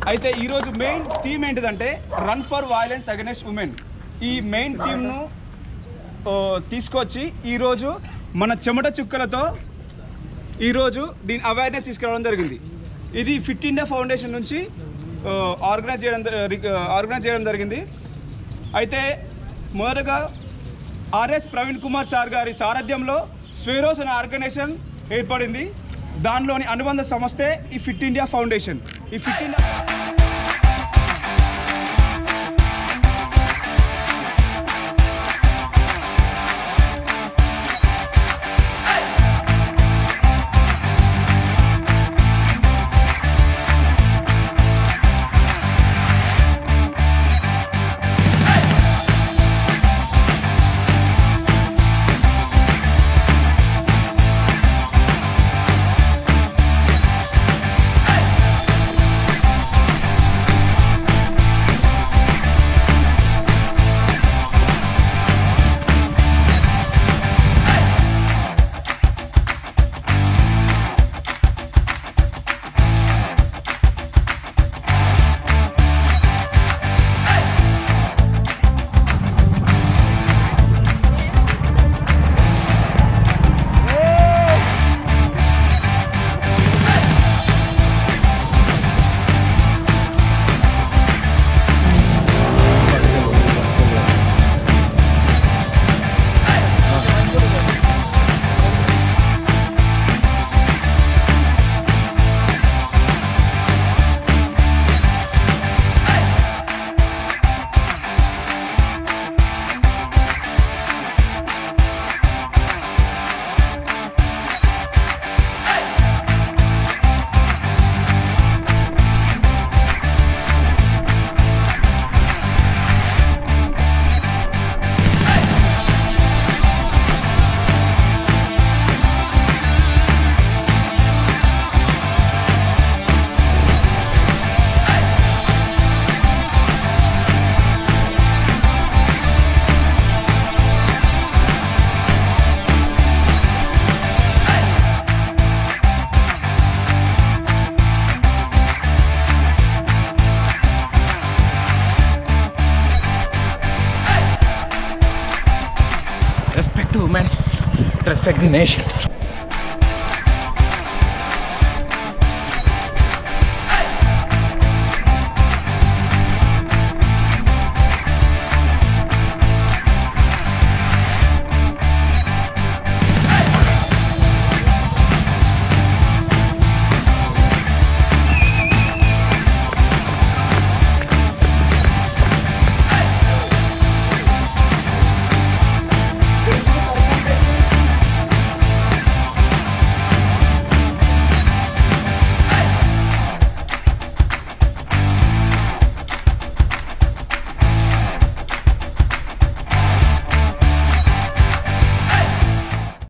అయితే ఈరోజు main theme ఏంటిదంటే run for violence against women ఈ మెయిన్ థీమ్ను తీసుకొచ్చి ఈరోజు మన చెమట చుక్కలతో ఈరోజు దీని అవేర్నెస్ తీసుకురావడం జరిగింది ఇది ఫిట్ ఇండియా ఫౌండేషన్ నుంచి ఆర్గనైజ్ చేయడం ఆర్గనైజ్ చేయడం జరిగింది అయితే మొదటగా ఆర్ఎస్ ప్రవీణ్ కుమార్ సార్ గారి సారథ్యంలో స్వేరోస్ అనే ఆర్గనైజేషన్ ఏర్పడింది దానిలోని అనుబంధ సంస్థే ఈ ఫిట్ ఇండియా ఫౌండేషన్ ఈ fit India Respect to women. Respect the nation.